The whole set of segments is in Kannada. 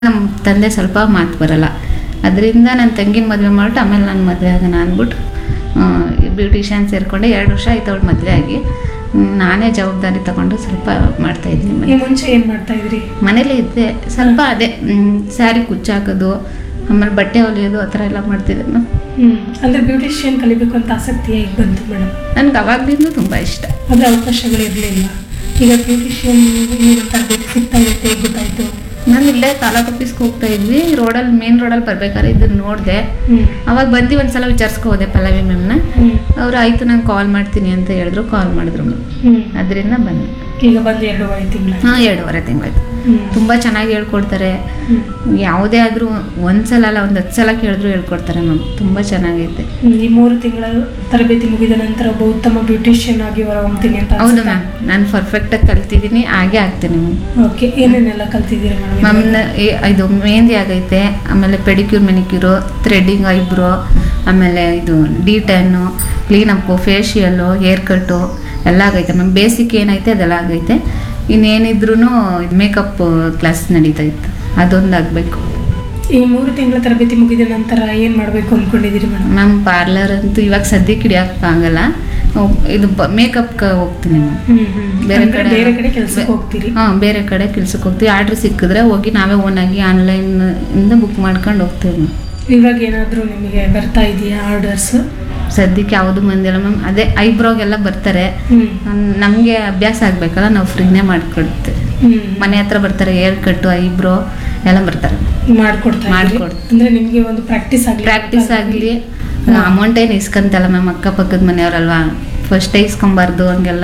ನಮ್ಮ ತಂದೆ ಸ್ವಲ್ಪ ಮಾತು ಬರಲ್ಲ ಅದರಿಂದ ನನ್ನ ತಂಗಿನ ಮದುವೆ ಮಾಡ್ಬಿಟ್ಟು ಆಮೇಲೆ ನಾನು ಮದುವೆ ಆಗೋಣ ಅಂದ್ಬಿಟ್ಟು ಬ್ಯೂಟಿಷಿಯನ್ ಸೇರಿಕೊಂಡೆ ಎರಡು ವರ್ಷ ಆಯ್ತು ಅವಳು ಮದುವೆ ಆಗಿ ಹ್ಮ್, ನಾನೇ ಜವಾಬ್ದಾರಿ ತಗೊಂಡು ಸ್ವಲ್ಪ ಮಾಡ್ತಾಯಿದ್ದೀನಿ ಈ ಮುಂಚೆ ಏನ್ ಮಾಡ್ತಾ ಇದ್ರಿ ಮನೇಲಿ ಇದ್ದೆ ಸ್ವಲ್ಪ ಅದೇ ಸ್ಯಾರಿ ಕುಚ್ಚಾಕೋದು ಆಮೇಲೆ ಬಟ್ಟೆ ಹೊಲಿಯೋದು ಆ ಥರ ಎಲ್ಲ ಮಾಡ್ತಿದ್ದೆ ಹ್ಮ್ ಅಂದ್ರೆ ಬ್ಯೂಟಿಷಿಯನ್ ಕಲಿಬೇಕು ಅಂತ ಆಸಕ್ತಿ ಹೇಗೆ ಬಂತು ಮೇಡಮ್ ನನಗೆ ಅವಾಗ್ಲಿಂದ ತುಂಬ ಇಷ್ಟ ಅದ್ರ ಅವಕಾಶಗಳು ಇರಲಿಲ್ಲ ಈಗ ಬ್ಯೂಟಿಷಿಯನ್ ತರಬೇತಿ ಸಿಗ್ತಾ ಇರುತ್ತೆ ಹೇಗೆ ಗೊತ್ತಾಯ್ತು ನಾನು ಇಲ್ಲೇ ತಾಲೂಕು ಆಫೀಸ್ಗೆ ಹೋಗ್ತಾ ಇದ್ವಿ ರೋಡಲ್ಲಿ ಮೇನ್ ರೋಡಲ್ಲಿ ಬರ್ಬೇಕಾದ್ರೆ ಇದನ್ನ ನೋಡಿದೆ ಹ್ಮ್ ಅವಾಗ ಬಂದು ಒಂದ್ಸಲ ವಿಚಾರಿಸ್ಕೊ ಹೋದೆ ಪಲ್ಲವಿ ಮ್ಯಾಮ್ನ ಹ್ಮ್ ಅವ್ರು ಆಯಿತು ನಾನು ಕಾಲ್ ಮಾಡ್ತೀನಿ ಅಂತ ಹೇಳಿದ್ರು ಕಾಲ್ ಮಾಡಿದ್ರು ಹ್ಮ್ ಅದರಿಂದ ಬಂದೆ ಈಗ ಬಂದು ಎರಡೂವರೆ ತಿಂಗಳ ಹಾಂ ಎರಡೂವರೆ ತಿಂಗಳಾಯ್ತು ಹ್ಮ್ ತುಂಬ ಚೆನ್ನಾಗಿ ಹೇಳ್ಕೊಡ್ತಾರೆ ಹ್ಮ್. ಯಾವುದೇ ಆದರೂ ಒಂದ್ಸಲ ಅಲ್ಲ ಒಂದು ಹತ್ತು ಸಲ ಕೇಳಿದ್ರು ಹೇಳ್ಕೊಡ್ತಾರೆ ಮ್ಯಾಮ್ ತುಂಬ ಚೆನ್ನಾಗೈತೆ ಹ್ಮ್, ಈ ಮೂರು ತಿಂಗಳ ತರಬೇತಿ ಮುಗಿದ ನಂತರ ಒಬ್ಬ ಉತ್ತಮ ಬ್ಯೂಟಿಷಿಯನ್ ಆಗಿ ಹೊರಹೊಮ್ತೀನಿ ಅಂತ ಹೌದು ಮ್ಯಾಮ್ ನಾನು ಪರ್ಫೆಕ್ಟಾಗಿ ಕಲ್ತಿದ್ದೀನಿ ಹಾಗೆ ಆಗ್ತೀನಿ ಮ್ಯಾಮ್ ಓಕೆ ಏನೇನೆಲ್ಲ ಕಲ್ತಿದ್ದೀರಾ ಮ್ಯಾಮ್ ಮೇಡಮ್ ಇದು ಮೆಹಂದಿ ಆಗೈತೆ ಆಮೇಲೆ ಪೆಡಿಕ್ಯೂರ್ ಮೆನಿಕ್ಯೂರು ಥ್ರೆಡ್ಡಿಂಗ್ ಐಬ್ರೋ ಆಮೇಲೆ ಇದು D tan clean up facial hair cut ಎಲ್ಲ ಆಗೈತೆ ಮ್ಯಾಮ್ ಬೇಸಿಕ್ ಏನೈತೆ ಅದೆಲ್ಲ ಆಗೈತೆ ಇನ್ನೇನಿದ್ರೂ ಮೇಕಪ್ ಕ್ಲಾಸ್ ನಡೀತಾ ಇತ್ತು ಅದೊಂದು ಆಗಬೇಕು ಈ ಮೂರು ತಿಂಗಳ ತರಬೇತಿ ಮುಗಿದ ನಂತರ ಏನ್ ಮಾಡ್ಬೇಕು ಅನ್ಕೊಂಡಿದ್ದೀರಿ ಮೇಡಮ್ ಮ್ಯಾಮ್ ಪಾರ್ಲರ್ ಅಂತೂ ಇವಾಗ ಸದ್ಯಕ್ಕೆ ಹಿಡಿಯೋಕ್ಕಾಗಲ್ಲ ಇದು ಮೇಕಪ್ಗೆ ಹೋಗ್ತೀನಿ ಮ್ಯಾಮ್ ಹ್ಮ್ ಹ್ಮ್ ಬೇರೆ ಅಂದ್ರೆ ಕಡೆ ಬೇರೆ ಕಡೆ ಕೆಲ್ಸಕ್ಕೆ ಹೋಗ್ತೀರಿ ಹಾಂ ಬೇರೆ ಕಡೆ ಕೆಲ್ಸಕ್ಕೆ ಹೋಗ್ತೀವಿ ಆರ್ಡ್ರ್ ಸಿಕ್ಕಿದ್ರೆ ಹೋಗಿ ನಾವೇ ಓನಾಗಿ ಆನ್ಲೈನ್ ಇಂದ ಬುಕ್ ಮಾಡ್ಕೊಂಡು ಹೋಗ್ತೀವಿ ಮ್ಯಾಮ್ ಇವಾಗ ಏನಾದರೂ ನಿಮಗೆ ಬರ್ತಾ ಇದೆಯಾ ಆರ್ಡರ್ಸ್ ಸದ್ಯಕ್ಕೆ ಯಾವುದು ಬಂದಿಲ್ಲ ಮ್ಯಾಮ್ ಅದೇ ಐಬ್ರೋಗೆಲ್ಲ ಬರ್ತಾರೆ ಹ್ಮ್ ನಮಗೆ ಅಭ್ಯಾಸ ಆಗಬೇಕಲ್ಲ ನಾವು ಫ್ರೀನೇ ಮಾಡ್ಕೊಡ್ತೀವಿ ಹ್ಮ್ ಮನೆ ಹತ್ರ ಬರ್ತಾರೆ ಹೇರ್ ಕಟ್ಟು ಐಬ್ರೋ ಎಲ್ಲ ಬರ್ತಾರೆ ಮಾಡ್ಕೊಡ್ತಾ ಇದ್ದೀರಿ? ಮಾಡ್ಕೊಡ್ತೀನಿ. ಅಂದ್ರೆ ನಿಮ್ಗೆ ಒಂದು ಪ್ರಾಕ್ಟೀಸ್ ಆಗಲಿ ಪ್ರಾಕ್ಟೀಸ್ ಆಗಲಿ ಅಮೌಂಟ್ ಏನು ಇಸ್ಕೊಂತಲ್ಲ ಮ್ಯಾಮ್ ಅಕ್ಕಪಕ್ಕದ ಮನೆಯವರಲ್ವಾ ಫಸ್ಟೇ ಇಸ್ಕೊಬಾರ್ದು ಹಂಗೆಲ್ಲ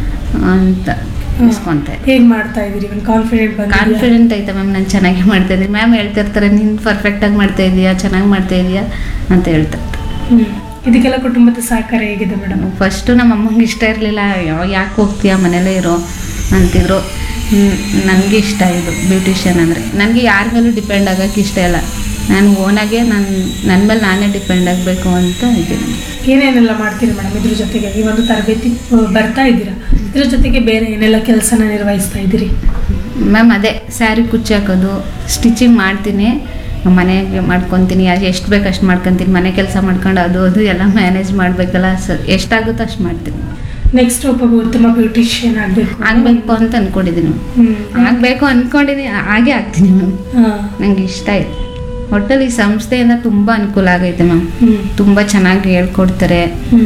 ಅಂತ ಇಸ್ಕೊಂತೆ ಹೇಗ್ ಮಾಡ್ತಾ ಇದೀರಿ ಒಂದು ಕಾನ್ಫಿಡೆಂಟ್ ಬಂದ ಕಾನ್ಫಿಡೆಂಟ್ ಐತೆ ಮ್ಯಾಮ್ ನಾನು ಚೆನ್ನಾಗಿ ಮಾಡ್ತಾ ಇದ್ದೀನಿ ಮ್ಯಾಮ್ ಹೇಳ್ತಿರ್ತಾರೆ ನೀನು ಪರ್ಫೆಕ್ಟಾಗಿ ಮಾಡ್ತಾ ಇದೀಯಾ ಚೆನ್ನಾಗಿ ಮಾಡ್ತಾ ಇದೀಯಾ ಅಂತ ಹೇಳ್ತಾರೆ ಹ್ಮ್ ಇದಕ್ಕೆಲ್ಲ ಕುಟುಂಬದ ಸಹಕಾರ ಹೇಗಿದೆ ಮೇಡಮ್ ಫಸ್ಟು ನಮ್ಮ ಅಮ್ಮಂಗೆ ಇಷ್ಟ ಇರಲಿಲ್ಲ ಯಾಕೆ ಹೋಗ್ತೀಯಾ ಮನೇಲೇ ಇರೋ ಅಂತಿದ್ರು ನನಗೆ ಇಷ್ಟ ಇದು ಬ್ಯೂಟಿಷಿಯನ್ ಅಂದರೆ ನನಗೆ ಯಾರ ಮೇಲೂ ಡಿಪೆಂಡ್ ಆಗೋಕ್ಕೆ ಇಷ್ಟ ಇಲ್ಲ ನಾನು ಓನಾಗೆ ನಾನು ನನ್ನ ಮೇಲೆ ನಾನೇ ಡಿಪೆಂಡ್ ಆಗಬೇಕು ಅಂತ ಇದ್ದೀನಿ ಏನೇನೆಲ್ಲ ಮಾಡ್ತೀರಿ ಮೇಡಮ್ ಇದ್ರ ಜೊತೆಗೆ ಈ ಒಂದು ತರಬೇತಿ ಆ, ಬರ್ತಾ ಇದ್ದೀರಾ ಇದ್ರ ಜೊತೆಗೆ ಬೇರೆ ಏನೆಲ್ಲ ಕೆಲಸನ ನಿರ್ವಹಿಸ್ತಾ ಇದ್ದೀರಿ ಮ್ಯಾಮ್ ಅದೇ ಸ್ಯಾರಿ ಕುಚ್ಚಿ ಹಾಕೋದು ಸ್ಟಿಚಿಂಗ್ ಮಾಡ್ತೀನಿ ಮನೆಗೆ ಮಾಡ್ಕೊತೀನಿ ಅದು ಎಷ್ಟು ಬೇಕು ಅಷ್ಟು ಮಾಡ್ಕೊತೀನಿ ಮನೆ ಕೆಲಸ ಮಾಡ್ಕೊಂಡು ಅದು ಅದು ಎಲ್ಲ ಮ್ಯಾನೇಜ್ ಮಾಡಬೇಕಲ್ಲ ಸ ಎಷ್ಟಾಗುತ್ತೋ ಅಷ್ಟು ಮಾಡ್ತೀನಿ ನೆಕ್ಸ್ಟ್ ಒಬ್ಬ ಉತ್ತಮ ಬ್ಯೂಟಿಷಿಯನ್ ಆಗಬೇಕು ಆಗಬೇಕು ಅಂತ ಅಂದ್ಕೊಂಡಿದ್ದೀನಿ ಆಗಬೇಕು ಅಂದ್ಕೊಂಡಿದ್ದೀನಿ ಹಾಗೆ ಆಗ್ತೀನಿ ಮ್ಯಾಮ್ ನಂಗೆ ಇಷ್ಟ ಆಯ್ತು ಒಟ್ಟಲ್ಲಿ ಈ ಸಂಸ್ಥೆಯಿಂದ ತುಂಬ ಅನುಕೂಲ ಆಗೈತೆ ಮ್ಯಾಮ್ ತುಂಬ ಚೆನ್ನಾಗಿ ಹೇಳ್ಕೊಡ್ತಾರೆ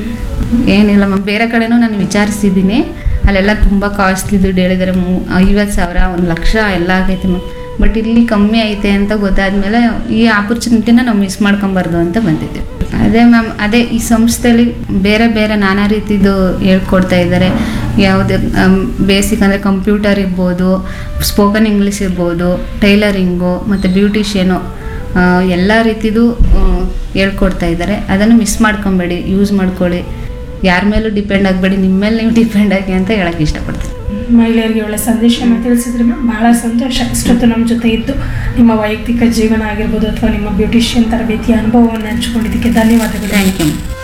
ಏನಿಲ್ಲ ಮ್ಯಾಮ್ ಬೇರೆ ಕಡೆನೂ ನಾನು ವಿಚಾರಿಸಿದ್ದೀನಿ ಅಲ್ಲೆಲ್ಲ ತುಂಬ ಕಾಸ್ಟ್ಲಿ ದುಡ್ಡು ಹೇಳಿದ್ದಾರೆ ಮೂ ಐವತ್ತು ಸಾವಿರ ಒಂದು ಲಕ್ಷ ಎಲ್ಲ ಆಗೈತೆ ಮ್ಯಾಮ್ ಬಟ್ ಇಲ್ಲಿ ಕಮ್ಮಿ ಐತೆ ಅಂತ ಗೊತ್ತಾದ್ಮೇಲೆ ಈ ಆಪರ್ಚುನಿಟಿನ ನಾವು ಮಿಸ್ ಮಾಡ್ಕೊಬಾರ್ದು ಅಂತ ಬಂದಿದ್ದೀವಿ ಅದೇ ಮ್ಯಾಮ್ ಅದೇ ಈ ಸಂಸ್ಥೆಯಲ್ಲಿ ಬೇರೆ ಬೇರೆ ನಾನಾ ರೀತಿದು ಹೇಳ್ಕೊಡ್ತಾ ಇದ್ದಾರೆ ಯಾವುದೇ ಬೇಸಿಕ್ ಅಂದರೆ ಕಂಪ್ಯೂಟರ್ ಇರ್ಬೋದು ಸ್ಪೋಕನ್ ಇಂಗ್ಲೀಷ್ ಇರ್ಬೋದು ಟೈಲರಿಂಗು ಮತ್ತು ಬ್ಯೂಟಿಷಿಯನು ಎಲ್ಲ ರೀತಿದು ಆ, ಹೇಳ್ಕೊಡ್ತಾ ಇದ್ದಾರೆ ಅದನ್ನು ಮಿಸ್ ಮಾಡ್ಕೊಬೇಡಿ ಯೂಸ್ ಮಾಡ್ಕೊಳ್ಳಿ ಯಾರ ಮೇಲೂ ಡಿಪೆಂಡ್ ಆಗಬೇಡಿ ನಿಮ್ಮ ಮೇಲೆ ನೀವು ಡಿಪೆಂಡ್ ಆಗಿ ಅಂತ ಹೇಳಕ್ಕೆ ಇಷ್ಟಪಡ್ತೀನಿ ಮಹಿಳೆಯರಿಗೆ ಒಳ್ಳೆ ಸಂದೇಶನ ತಿಳಿಸಿದ್ರೆ ಮ್ಯಾಮ್ ಬಹಳ ಸಂತೋಷ ಇಷ್ಟೊತ್ತು ನಮ್ಮ ಜೊತೆ ಇದ್ದು ನಿಮ್ಮ ವೈಯಕ್ತಿಕ ಜೀವನ ಆಗಿರ್ಬೋದು ಅಥವಾ ನಿಮ್ಮ ಬ್ಯೂಟಿಷಿಯನ್ ತರಬೇತಿಯ ಅನುಭವವನ್ನು ಹಂಚ್ಕೊಂಡಿದ್ದಕ್ಕೆ ಧನ್ಯವಾದಗಳು ಥ್ಯಾಂಕ್ ಯು